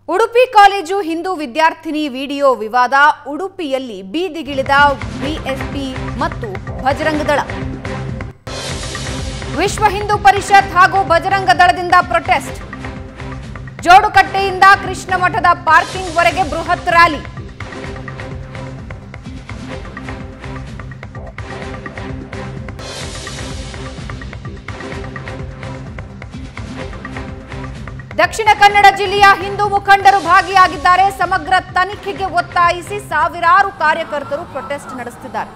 Udupi college Hindu ವಿದ್ಯಾರ್ಥಿನಿ video ವಿವಾದ ಉಡುಪಿಯಲ್ಲಿ ಬೀದಿಗಿಳಿದ ಬಿಎಸ್ಪಿ ಮತ್ತು ಬಜರಂಗ ದಳ ವಿಶ್ವ ಹಿಂದೂ ಪರಿಷತ್ ಹಾಗೂ ಬಜರಂಗ ದಳದಿಂದ ಪ್ರೊಟೆಸ್ಟ್ ಜೋಡುಕಟ್ಟೆಯಿಂದ ಕೃಷ್ಣ ಮಠದ ಪಾರ್ಕಿಂಗ್ವರೆಗೆ ಬೃಹತ್ ರ್ಯಾಲಿ ದಕ್ಷಿಣ ಕನ್ನಡ ಜಿಲ್ಲೆಯ ಹಿಂದೂ ಮುಖಂಡರು ಭಾಗಿಯಾಗಿದ್ದಾರೆ ಸಮಗ್ರ ತನಿಖೆಗೆ ಒತ್ತಾಯಿಸಿ ಸಾವಿರಾರು ಕಾರ್ಯಕರ್ತರು ಪ್ರೊಟೆಸ್ಟ್ ನಡೆಸುತ್ತಿದ್ದಾರೆ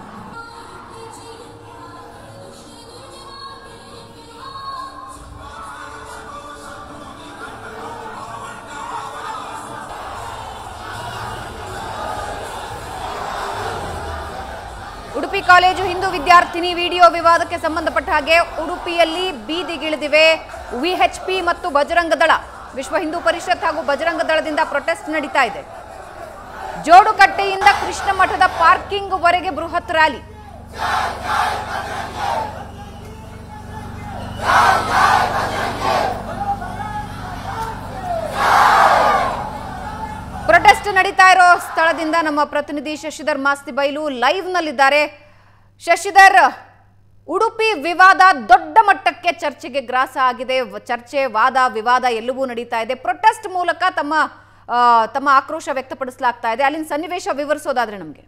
ಉಡುಪಿ ಕಾಲೇಜು ಹಿಂದೂ ವಿದ್ಯಾರ್ಥಿನಿ ವಿಡಿಯೋ ವಿವಾದಕ್ಕೆ ಸಂಬಂಧಪಟ್ಟ ಹಾಗೆ ಉಡುಪಿಯಲ್ಲಿ ಬೀದಿಗಿಳಿದಿವೆ ವಿಎಚ್ಪಿ ಮತ್ತು ಬಜರಂಗ ದಳ ವಿಶ್ವ ಹಿಂದೂ ಪರಿಷತ್ ಹಾಗೂ ಬಜರಂಗ ದಳದಿಂದ ಪ್ರೊಟೆಸ್ಟ್ ನಡೀತಾ ಇದೆ ಜೋಡುಕಟ್ಟೆಯಿಂದ ಕೃಷ್ಣ ಮಠದ ಪಾರ್ಕಿಂಗ್ ವರೆಗೆ ಬೃಹತ್ ರ್ಯಾಲಿ ಪ್ರೊಟೆಸ್ಟ್ ನಡೀತಾ ಇರೋ ಸ್ಥಳದಿಂದ ನಮ್ಮ ಪ್ರತಿನಿಧಿ ಶಶಿಧರ್ ಮಾಸ್ತಿ ಬೈಲು ಲೈವ್ ನಲ್ಲಿದ್ದಾರೆ ಶಶಿಧರ್ ಉಡುಪಿ ವಿವಾದ ದೊಡ್ಡ ಮಟ್ಟಕ್ಕೆ ಚರ್ಚೆಗೆ ಗ್ರಾಸ ಆಗಿದೆ ವ- ಚರ್ಚೆ ವಾದ ವಿವಾದ ಎಲ್ಲವೂ ನಡೀತಾ ಇದೆ ಪ್ರೊಟೆಸ್ಟ್ ಮೂಲಕ ತಮ್ಮ ಆ, ತಮ್ಮ ಆಕ್ರೋಶ ವ್ಯಕ್ತಪಡಿಸಲಾಗ್ತಾ ಇದೆ ಅಲ್ಲಿನ ಸನ್ನಿವೇಶ ವಿವರಿಸೋದಾದ್ರೆ ನಮಗೆ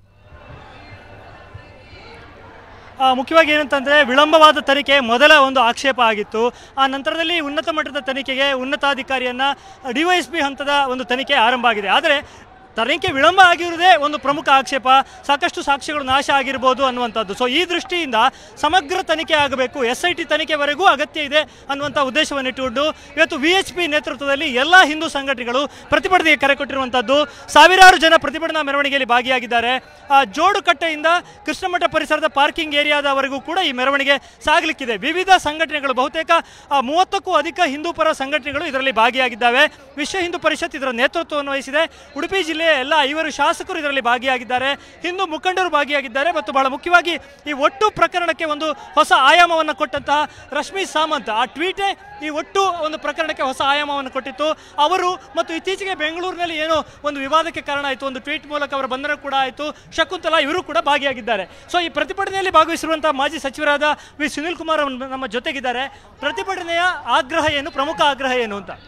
ಆ, ಮುಖ್ಯವಾಗಿ ಏನಂತಂದರೆ ವಿಳಂಬವಾದ ತನಿಖೆ ಮೊದಲ ಒಂದು ಆಕ್ಷೇಪ ಆಗಿತ್ತು ಆ ನಂತರದಲ್ಲಿ ಉನ್ನತ ಮಟ್ಟದ ತನಿಖೆಗೆ ಉನ್ನತಾಧಿಕಾರಿಯನ್ನು ಡಿ ವೈ ಎಸ್ ಪಿ ಹಂತದ ಒಂದು ತನಿಖೆ ಆರಂಭ ಆಗಿದೆ ಆದರೆ ತನಿಖೆ ವಿಳಂಬ ಆಗಿರುವುದೇ ಒಂದು ಪ್ರಮುಖ ಆಕ್ಷೇಪ ಸಾಕಷ್ಟು ಸಾಕ್ಷ್ಯಗಳು ನಾಶ ಆಗಿರ್ಬೋದು ಅನ್ನುವಂಥದ್ದು ಸೊ ಈ ದೃಷ್ಟಿಯಿಂದ ಸಮಗ್ರ ತನಿಖೆ ಆಗಬೇಕು ಎಸ್ ಐ ಟಿ ತನಿಖೆವರೆಗೂ ಅಗತ್ಯ ಇದೆ ಅನ್ನುವಂಥ ಉದ್ದೇಶವನ್ನು ಇಟ್ಟುಕೊಂಡು ಇವತ್ತು ವಿ ಎಚ್ ಪಿ ನೇತೃತ್ವದಲ್ಲಿ ಎಲ್ಲ ಹಿಂದೂ ಸಂಘಟನೆಗಳು ಪ್ರತಿಭಟನೆಗೆ ಕರೆ ಕೊಟ್ಟಿರುವಂಥದ್ದು ಸಾವಿರಾರು ಜನ ಪ್ರತಿಭಟನಾ ಮೆರವಣಿಗೆಯಲ್ಲಿ ಭಾಗಿಯಾಗಿದ್ದಾರೆ ಆ, ಜೋಡುಕಟ್ಟೆಯಿಂದ ಕೃಷ್ಣಮಠ ಪರಿಸರದ ಪಾರ್ಕಿಂಗ್ ಏರಿಯಾದವರೆಗೂ ಕೂಡ ಈ ಮೆರವಣಿಗೆ ಸಾಗಲಿಕ್ಕಿದೆ ವಿವಿಧ ಸಂಘಟನೆಗಳು ಬಹುತೇಕ ಆ, ಮೂವತ್ತಕ್ಕೂ ಅಧಿಕ ಹಿಂದೂ ಪರ ಸಂಘಟನೆಗಳು ಇದರಲ್ಲಿ ಭಾಗಿಯಾಗಿದ್ದಾವೆ ವಿಶ್ವ ಹಿಂದೂ ಪರಿಷತ್ ಇದರ ನೇತೃತ್ವವನ್ನು ವಹಿಸಿದೆ ಉಡುಪಿ ಜಿಲ್ಲೆಯ ಎಲ್ಲ ಐವರು ಶಾಸಕರು ಇದರಲ್ಲಿ ಭಾಗಿಯಾಗಿದ್ದಾರೆ ಹಿಂದೂ ಮುಖಂಡರು ಭಾಗಿಯಾಗಿದ್ದಾರೆ ಮತ್ತು ಬಹಳ ಮುಖ್ಯವಾಗಿ ಈ ಒಟ್ಟು ಪ್ರಕರಣಕ್ಕೆ ಒಂದು ಹೊಸ ಆಯಾಮವನ್ನು ಕೊಟ್ಟಂತಹ ರಶ್ಮಿ ಸಾಮಂತ್ ಆ ಟ್ವೀಟೇ ಈ ಒಟ್ಟು ಒಂದು ಪ್ರಕರಣಕ್ಕೆ ಹೊಸ ಆಯಾಮವನ್ನು ಕೊಟ್ಟಿತ್ತು ಅವರು ಮತ್ತು ಇತ್ತೀಚೆಗೆ ಬೆಂಗಳೂರಿನಲ್ಲಿ ಏನು ಒಂದು ವಿವಾದಕ್ಕೆ ಕಾರಣ ಆಯಿತು ಒಂದು ಟ್ವೀಟ್ ಮೂಲಕ ಅವರ ಬಂಧನ ಕೂಡ ಆಯಿತು ಶಕುಂತಲಾ ಇವರು ಕೂಡ ಭಾಗಿಯಾಗಿದ್ದಾರೆ ಸೊ ಈ ಪ್ರತಿಭಟನೆಯಲ್ಲಿ ಭಾಗವಹಿಸಿರುವಂತಹ ಮಾಜಿ ಸಚಿವರಾದ ವಿ ಸುನಿಲ್ ಕುಮಾರ್ ಅವರು ನಮ್ಮ ಜೊತೆಗಿದ್ದಾರೆ ಪ್ರತಿಭಟನೆಯ ಆಗ್ರಹ ಏನು ಪ್ರಮುಖ ಆಗ್ರಹ ಏನು ಅಂತ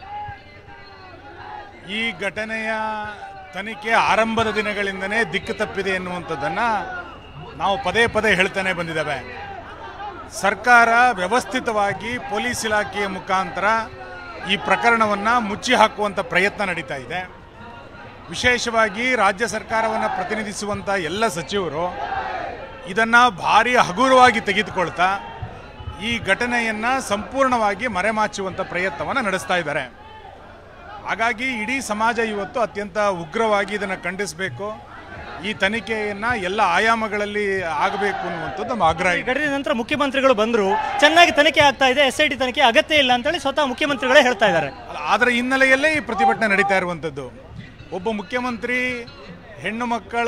ಈ ಘಟನೆಯ ತನಿಖೆ ಆರಂಭದ ದಿನಗಳಿಂದನೇ ದಿಕ್ಕು ತಪ್ಪಿದೆ ಎನ್ನುವಂಥದ್ದನ್ನು ನಾವು ಪದೇ ಪದೇ ಹೇಳ್ತಾನೆ ಬಂದಿದ್ದೇವೆ ಸರ್ಕಾರ ವ್ಯವಸ್ಥಿತವಾಗಿ ಪೊಲೀಸ್ ಇಲಾಖೆಯ ಮುಖಾಂತರ ಈ ಪ್ರಕರಣವನ್ನು ಮುಚ್ಚಿ ಹಾಕುವಂಥ ಪ್ರಯತ್ನ ನಡೀತಾ ಇದೆ ವಿಶೇಷವಾಗಿ ರಾಜ್ಯ ಸರ್ಕಾರವನ್ನು ಪ್ರತಿನಿಧಿಸುವಂಥ ಎಲ್ಲ ಸಚಿವರು ಇದನ್ನು ಭಾರಿ ಹಗುರವಾಗಿ ತೆಗೆದುಕೊಳ್ತಾ ಈ ಘಟನೆಯನ್ನು ಸಂಪೂರ್ಣವಾಗಿ ಮರೆಮಾಚುವಂಥ ಪ್ರಯತ್ನವನ್ನು ನಡೆಸ್ತಾ ಇದ್ದಾರೆ ಹಾಗಾಗಿ ಇಡೀ ಸಮಾಜ ಇವತ್ತು ಅತ್ಯಂತ ಉಗ್ರವಾಗಿ ಇದನ್ನು ಖಂಡಿಸಬೇಕು ಈ ತನಿಖೆಯನ್ನು ಎಲ್ಲ ಆಯಾಮಗಳಲ್ಲಿ ಆಗಬೇಕು ಅನ್ನುವಂಥದ್ದು ನಮ್ಮ ಆಗ್ರಹ ಈ ಇದೆ ಘಟನೆ ನಂತರ ಮುಖ್ಯಮಂತ್ರಿಗಳು ಬಂದರು ಚೆನ್ನಾಗಿ ತನಿಖೆ ಆಗ್ತಾ ಇದೆ ಎಸ್ ಐ ಟಿ ತನಿಖೆ ಅಗತ್ಯ ಇಲ್ಲ ಅಂತೇಳಿ ಸ್ವತಃ ಮುಖ್ಯಮಂತ್ರಿಗಳೇ ಹೇಳ್ತಾ ಇದ್ದಾರೆ ಅಲ್ಲ, ಅದರ ಹಿನ್ನೆಲೆಯಲ್ಲೇ ಈ ಪ್ರತಿಭಟನೆ ನಡೀತಾ ಇರುವಂಥದ್ದು ಒಬ್ಬ ಮುಖ್ಯಮಂತ್ರಿ ಹೆಣ್ಣು ಮಕ್ಕಳ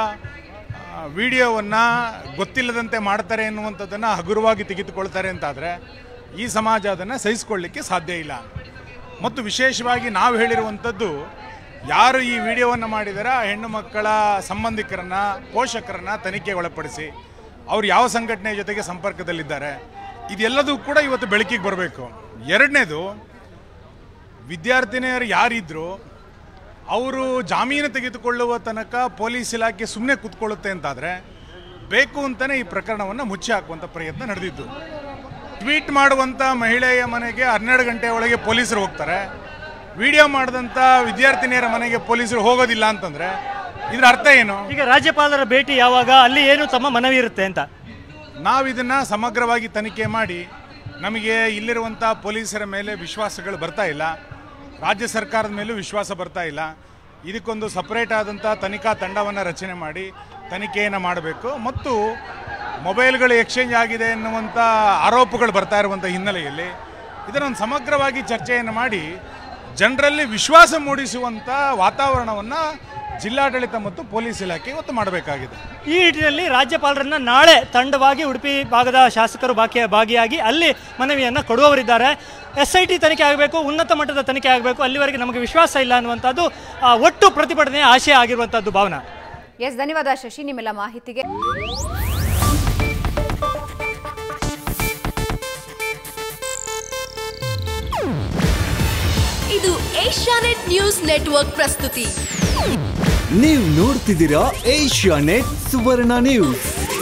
ವಿಡಿಯೋವನ್ನು ಗೊತ್ತಿಲ್ಲದಂತೆ ಮಾಡ್ತಾರೆ ಎನ್ನುವಂಥದ್ದನ್ನು ಹಗುರವಾಗಿ ತೆಗೆದುಕೊಳ್ತಾರೆ ಅಂತಾದರೆ ಈ ಸಮಾಜ ಅದನ್ನು ಸಹಿಸಿಕೊಳ್ಳಿಕ್ಕೆ ಸಾಧ್ಯ ಇಲ್ಲ ಮತ್ತು ವಿಶೇಷವಾಗಿ ನಾವು ಹೇಳಿರುವಂಥದ್ದು ಯಾರು ಈ ವಿಡಿಯೋವನ್ನು ಮಾಡಿದಾರ ಆ ಹೆಣ್ಣು ಮಕ್ಕಳ ಸಂಬಂಧಿಕರನ್ನ ಪೋಷಕರನ್ನ ತನಿಖೆಗೆ ಒಳಪಡಿಸಿ ಅವ್ರು ಯಾವ ಸಂಘಟನೆಯ ಜೊತೆಗೆ ಸಂಪರ್ಕದಲ್ಲಿದ್ದಾರೆ ಇದೆಲ್ಲದೂ ಕೂಡ ಇವತ್ತು ಬೆಳಕಿಗೆ ಬರಬೇಕು ಎರಡನೇದು ವಿದ್ಯಾರ್ಥಿನಿಯರು ಯಾರಿದ್ರು ಅವರು ಜಾಮೀನು ತೆಗೆದುಕೊಳ್ಳುವ ತನಕ ಪೊಲೀಸ್ ಇಲಾಖೆ ಸುಮ್ಮನೆ ಕೂತ್ಕೊಳ್ಳುತ್ತೆ ಅಂತಾದರೆ ಬೇಕು ಅಂತಲೇ ಈ ಪ್ರಕರಣವನ್ನು ಮುಚ್ಚಿ ಹಾಕುವಂಥ ಪ್ರಯತ್ನ ನಡೆದಿದ್ದು ಟ್ವೀಟ್ ಮಾಡುವಂಥ ಮಹಿಳೆಯ ಮನೆಗೆ ಹನ್ನೆರಡು ಗಂಟೆ ಒಳಗೆ ಪೊಲೀಸರು ಹೋಗ್ತಾರೆ ವಿಡಿಯೋ ಮಾಡಿದಂಥ ವಿದ್ಯಾರ್ಥಿನಿಯರ ಮನೆಗೆ ಪೊಲೀಸರು ಹೋಗೋದಿಲ್ಲ ಅಂತಂದರೆ ಇದ್ರ ಅರ್ಥ ಏನು ಈಗ ರಾಜ್ಯಪಾಲರ ಭೇಟಿ ಯಾವಾಗ ಅಲ್ಲಿ ಏನು ತಮ್ಮ ಮನವಿ ಇರುತ್ತೆ ಅಂತ ನಾವು ಇದನ್ನು ಸಮಗ್ರವಾಗಿ ತನಿಖೆ ಮಾಡಿ ನಮಗೆ ಇಲ್ಲಿರುವಂಥ ಪೊಲೀಸರ ಮೇಲೆ ವಿಶ್ವಾಸಗಳು ಬರ್ತಾ ಇಲ್ಲ ರಾಜ್ಯ ಸರ್ಕಾರದ ಮೇಲೂ ವಿಶ್ವಾಸ ಬರ್ತಾ ಇಲ್ಲ ಇದಕ್ಕೊಂದು ಸಪರೇಟ್ ಆದಂಥ ತನಿಖಾ ತಂಡವನ್ನು ರಚನೆ ಮಾಡಿ ತನಿಖೆಯನ್ನು ಮಾಡಬೇಕು ಮತ್ತು ಮೊಬೈಲ್ಗಳು ಎಕ್ಸ್ಚೇಂಜ್ ಆಗಿದೆ ಎನ್ನುವಂಥ ಆರೋಪಗಳು ಬರ್ತಾ ಇರುವಂಥ ಹಿನ್ನೆಲೆಯಲ್ಲಿ ಇದನ್ನೊಂದು ಸಮಗ್ರವಾಗಿ ಚರ್ಚೆಯನ್ನು ಮಾಡಿ ಜನರಲ್ಲಿ ವಿಶ್ವಾಸ ಮೂಡಿಸುವಂಥ ವಾತಾವರಣವನ್ನು ಜಿಲ್ಲಾಡಳಿತ ಮತ್ತು ಪೊಲೀಸ್ ಇಲಾಖೆ ಇವತ್ತು ಮಾಡಬೇಕಾಗಿದೆ ಈ ನಿಟ್ಟಿನಲ್ಲಿ ರಾಜ್ಯಪಾಲರನ್ನ ನಾಳೆ ತಂಡವಾಗಿ ಉಡುಪಿ ಭಾಗದ ಶಾಸಕರು ಬಾಕಿ ಭಾಗಿಯಾಗಿ ಅಲ್ಲಿ ಮನವಿಯನ್ನು ಕೊಡುವವರಿದ್ದಾರೆ ಎಸ್ ಐ ಟಿ ತನಿಖೆ ಆಗಬೇಕು ಉನ್ನತ ಮಟ್ಟದ ತನಿಖೆ ಆಗಬೇಕು ಅಲ್ಲಿವರೆಗೆ ನಮಗೆ ವಿಶ್ವಾಸ ಇಲ್ಲ ಅನ್ನುವಂಥದ್ದು ಆ, ಒಟ್ಟು ಪ್ರತಿಭಟನೆಯ ಆಶಯ ಆಗಿರುವಂಥದ್ದು ಭಾವನಾ ಎಸ್ ಧನ್ಯವಾದ ಶಶಿ ನಿಮ್ಮೆಲ್ಲ ಮಾಹಿತಿಗೆ ಇದು ಏಷ್ಯಾನೆಟ್ ನ್ಯೂಸ್ ನೆಟ್ವರ್ಕ್ ಪ್ರಸ್ತುತಿ ನೀವು ನೋಡ್ತಿದ್ದೀರಾ ಏಷ್ಯಾ ನೆಟ್ ಸುವರ್ಣ ನ್ಯೂಸ್